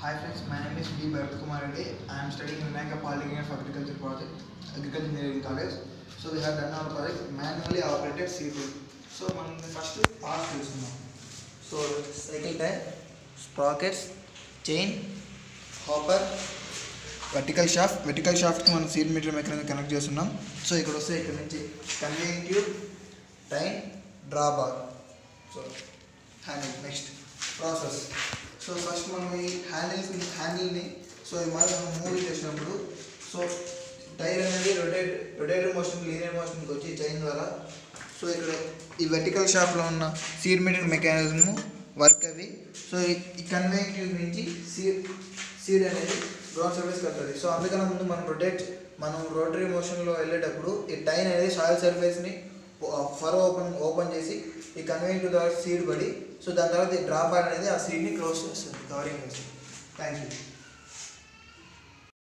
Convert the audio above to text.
Hi friends, my name is B. Bharat Kumar Reddy. I am studying in Vinayaka Polytechnic of Agriculture Project, Agriculture Engineering College. So we have done our project manually operated seed drill. So మనం first part తెలుసుకుందాం so cycle tyre sprockets chain hopper vertical shaft vertical షాఫ్ట్కి మనం seed meter mechanism connect చేస్తున్నాం so ఇక్కడ వస్తే ఇక్కడ నుంచి conveying tube tine draw bar so handle next process so first మనం ఈ హ్యాండిల్స్ హ్యాండిల్ని సో ఈ மாதிரி మనం మూవ్ చేసినప్పుడు సో టైర్ అనేది రొటేట్ రొటేటర్ మోషన్ లీనియర్ మోషన్కి వచ్చి చైన్ ద్వారా సో ఇక్కడ ఈ వెర్టికల్ షాప్లో ఉన్న సీడ్ మీటర్ మెకానిజము వర్క్ అవి సో ఈ కన్వేయింగ్ ట్యూబ్ నుంచి సీడ్ సీడ్ అనేది గ్రౌండ్ సర్ఫేస్కి వెళ్తుంది సో అందుకన్నా ముందు మనం రొటేట్ మనం రోటరీ మోషన్లో వెళ్ళేటప్పుడు ఈ టైన్ అనేది సాయిల్ సర్ఫేస్ని ఫర్ ఓపెన్ ఓపెన్ చేసి ఈ కన్వేయింగ్ టు ద్వారా సీడ్ పడి సో దాని తర్వాత ఈ డ్రాప్ అనేది ఆ సీడ్ని క్లోజ్ చేస్తుంది కవరింగ్ చేస్తుంది థ్యాంక్ యూ